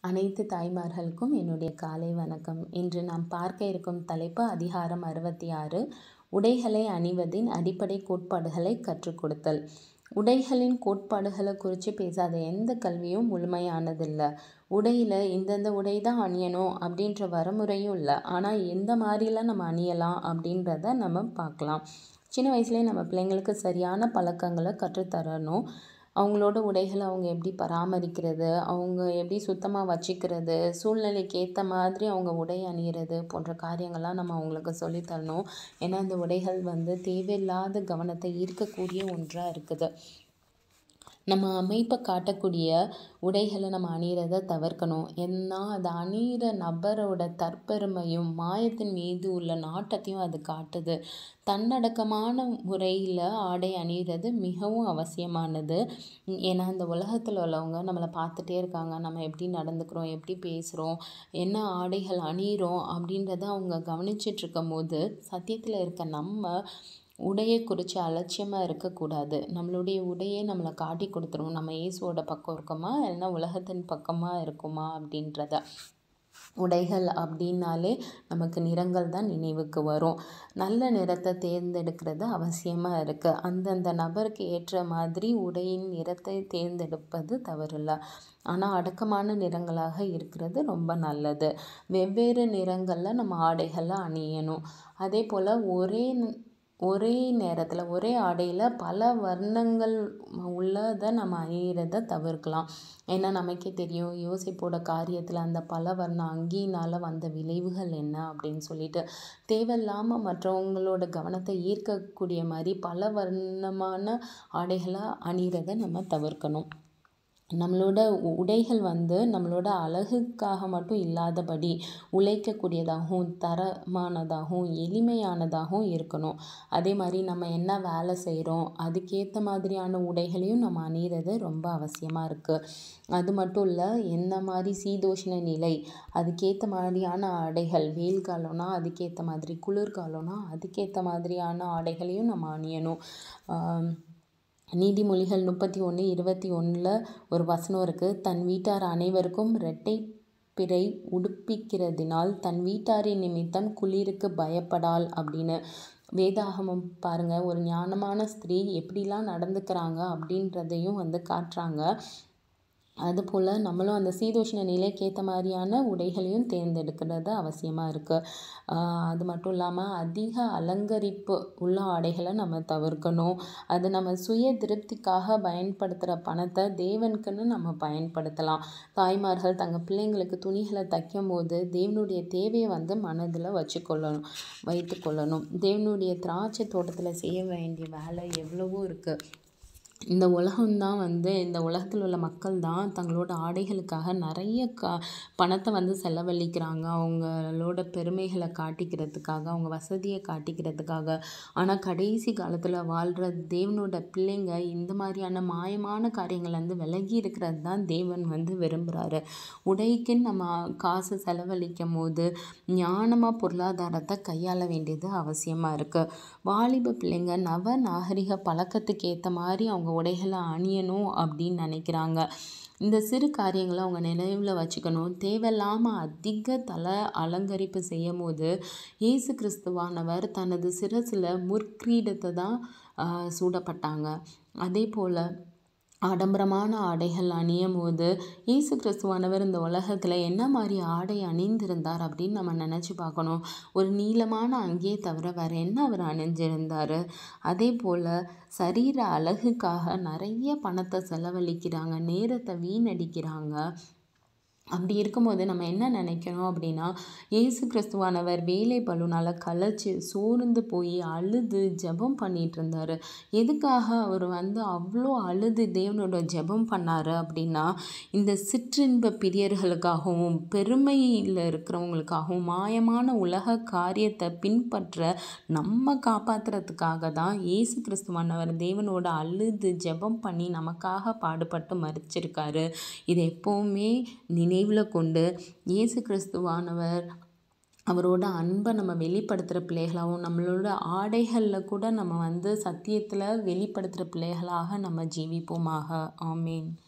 அனைத்து தாய்மார்களுக்கும் என்னுடைய காலை வணக்கம் இன்று நாம் பார்க்க இருக்கும் தலைப்பு அதிகாரம் அறுபத்தி ஆறு உடைகளை அணிவதின் அடிப்படை கோட்பாடுகளை கற்றுக் கொடுத்தல் உடைகளின் கோட்பாடுகளை குறித்து பேசாத எந்த கல்வியும் முழுமையானதில்லை உடையில் இந்தந்த உடை தான் அணியணும் அப்படின்ற வரமுறையும் இல்லை ஆனால் எந்த மாதிரிலாம் நம்ம அணியலாம் அப்படின்றத நம்ம பார்க்கலாம் சின்ன வயசுலேயே நம்ம பிள்ளைங்களுக்கு சரியான பழக்கங்களை கற்றுத்தரணும் அவங்களோட உடைகளை அவங்க எப்படி பராமரிக்கிறது அவங்க எப்படி சுத்தமாக வச்சுக்கிறது சூழ்நிலைக்கு ஏற்ற மாதிரி அவங்க உடை அணியிறது போன்ற காரியங்கள்லாம் நம்ம அவங்களுக்கு சொல்லித்தரணும் ஏன்னா இந்த உடைகள் வந்து தேவையில்லாத கவனத்தை ஈர்க்கக்கூடிய ஒன்றாக இருக்குது நம்ம அமைப்பை காட்டக்கூடிய உடைகளை நம்ம அணிகிறத தவிர்க்கணும் ஏன்னா அது அணிகிற நபரோட தற்பெருமையும் மாயத்தின் மீது உள்ள நாட்டத்தையும் அது காட்டுது தன்னடக்கமான முறையில் ஆடை அணிகிறது மிகவும் அவசியமானது ஏன்னா இந்த உலகத்தில் உள்ளவங்க நம்மளை பார்த்துட்டே இருக்காங்க நம்ம எப்படி நடந்துக்கிறோம் எப்படி பேசுகிறோம் என்ன ஆடைகள் அணிகிறோம் அப்படின்றத அவங்க கவனிச்சிட்ருக்கும் போது சத்தியத்தில் இருக்க நம்ம உடையை குறித்து அலட்சியமாக இருக்கக்கூடாது நம்மளுடைய உடையே நம்மளை காட்டி கொடுத்துரும் நம்ம இயேசுவோட பக்கம் இருக்கோமா இல்லைன்னா உலகத்தின் பக்கமாக இருக்குமா அப்படின்றத உடைகள் அப்படின்னாலே நமக்கு நிறங்கள் தான் நினைவுக்கு வரும் நல்ல நிறத்தை தேர்ந்தெடுக்கிறது அவசியமாக இருக்குது அந்தந்த நபருக்கு ஏற்ற மாதிரி உடையின் நிறத்தை தேர்ந்தெடுப்பது தவறில்லை ஆனால் அடக்கமான நிறங்களாக இருக்கிறது ரொம்ப நல்லது வெவ்வேறு நிறங்களில் நம்ம ஆடைகளை அணியணும் அதே போல் ஒரே ஒரே நேரத்தில் ஒரே ஆடையில் பல வர்ணங்கள் உள்ளதை நம்ம அணியிறத தவிர்க்கலாம் ஏன்னா நமக்கே தெரியும் யோசிப்போட காரியத்தில் அந்த பல வர்ண அங்கியினால் வந்த விளைவுகள் என்ன அப்படின்னு சொல்லிட்டு தேவையில்லாமல் மற்றவங்களோட கவனத்தை ஈர்க்கக்கூடிய மாதிரி பல வர்ணமான ஆடைகளை அணிகிறத நம்ம தவிர்க்கணும் நம்மளோட உடைகள் வந்து நம்மளோட அழகுக்காக மட்டும் இல்லாதபடி உழைக்கக்கூடியதாகவும் தரமானதாகவும் எளிமையானதாகவும் இருக்கணும் அதே மாதிரி நம்ம என்ன வேலை செய்கிறோம் அதுக்கேற்ற மாதிரியான உடைகளையும் நம்ம அணிகிறது ரொம்ப அவசியமாக இருக்குது அது மட்டும் இல்லை எந்த மாதிரி சீதோஷ்ண நிலை அதுக்கேற்ற மாதிரியான ஆடைகள் வெயில் காலம்னா அதுக்கேற்ற மாதிரி குளிர்காலம்னா அதுக்கேற்ற மாதிரியான ஆடைகளையும் நம்ம அணியணும் நீதிமொழிகள் முப்பத்தி ஒன்று இருபத்தி ஒன்றில் ஒரு வசனம் இருக்குது தன் வீட்டார் அனைவருக்கும் இரட்டை பிறை உடுப்பிக்கிறதினால் தன் வீட்டாரின் நிமித்தம் குளிருக்கு பயப்படால் அப்படின்னு வேதாகமம் பாருங்கள் ஒரு ஞானமான ஸ்திரீ எப்படிலாம் நடந்துக்கிறாங்க அப்படின்றதையும் வந்து காட்டுறாங்க அதுபோல் நம்மளும் அந்த சீதோஷ்ண நிலைக்கேற்ற மாதிரியான உடைகளையும் தேர்ந்தெடுக்கிறது அவசியமாக இருக்குது அது மட்டும் இல்லாமல் அதிக அலங்கரிப்பு உள்ள ஆடைகளை நம்ம தவிர்க்கணும் அது நம்ம சுய திருப்திக்காக பயன்படுத்துகிற பணத்தை தேவனுக்குன்னு நம்ம பயன்படுத்தலாம் தாய்மார்கள் தங்கள் பிள்ளைங்களுக்கு துணிகளை தைக்கும் போது தேவனுடைய தேவையை வந்து மனதில் வச்சுக்கொள்ளணும் வைத்து கொள்ளணும் தேவனுடைய திராட்சை தோட்டத்தில் செய்ய வேண்டிய வேலை எவ்வளவோ இருக்குது இந்த உலகம்தான் வந்து இந்த உலகத்தில் உள்ள மக்கள் தான் தங்களோட ஆடைகளுக்காக நிறைய கா பணத்தை வந்து செலவழிக்கிறாங்க அவங்களோட பெருமைகளை காட்டிக்கிறதுக்காக அவங்க வசதியை காட்டிக்கிறதுக்காக ஆனால் கடைசி காலத்தில் வாழ்கிற தேவனோட பிள்ளைங்க இந்த மாதிரியான மாயமான காரியங்கள் வந்து விலகி இருக்கிறது தான் தேவன் வந்து விரும்புகிறாரு உடைக்குன்னு நம்ம காசு செலவழிக்கும் போது ஞானமாக பொருளாதாரத்தை கையாள வேண்டியது அவசியமாக இருக்குது வாலிப பிள்ளைங்க நவ நாகரிக பழக்கத்துக்கு ஏற்ற மாதிரி அவங்க உடைகளை அணியணும் அப்படின்னு நினைக்கிறாங்க இந்த சிறு காரியங்களை அவங்க நினைவில் வச்சுக்கணும் தேவையில்லாமல் அதிக தலை அலங்கரிப்பு செய்யும் போது இயேசு கிறிஸ்துவானவர் தனது சிரசில் முற்கிரீடத்தை தான் சூடப்பட்டாங்க அதே போல் ஆடம்பரமான ஆடைகள் அணியும் போது இயேசு கிறிஸ்துவானவர் இந்த உலகத்தில் என்ன மாதிரி ஆடை அணிந்திருந்தார் அப்படின்னு நம்ம நினச்சி பார்க்கணும் ஒரு நீளமான அங்கேயே தவிர வேறு என்ன அவர் அணிஞ்சிருந்தார் அதே போல் சரீர அழகுக்காக நிறைய பணத்தை செலவழிக்கிறாங்க நேரத்தை வீணடிக்கிறாங்க அப்படி இருக்கும்போது நம்ம என்ன நினைக்கணும் அப்படின்னா இயேசு கிறிஸ்துவானவர் வேலை பழுனால் களைச்சி சோர்ந்து போய் அழுது ஜெபம் பண்ணிகிட்டு இருந்தார் எதுக்காக அவர் வந்து அவ்வளோ அழுது தேவனோட ஜெபம் பண்ணார் அப்படின்னா இந்த சிற்றின்ப பிரியர்களுக்காகவும் பெருமையில் இருக்கிறவங்களுக்காகவும் மாயமான உலக காரியத்தை பின்பற்ற நம்ம காப்பாற்றுறதுக்காக தான் இயேசு கிறிஸ்துவானவர் தேவனோட அழுது ஜெபம் பண்ணி நமக்காக பாடுபட்டு மறிச்சிருக்காரு இது எப்போவுமே நினை நினைவில் கொண்டு இயேசு கிறிஸ்துவானவர் அவரோட அன்பை நம்ம வெளிப்படுத்துகிற பிள்ளைகளாகவும் நம்மளோட ஆடைகளில் கூட நம்ம வந்து சத்தியத்தில் வெளிப்படுத்துகிற பிள்ளைகளாக நம்ம ஜீவிப்போமாக ஆமேன்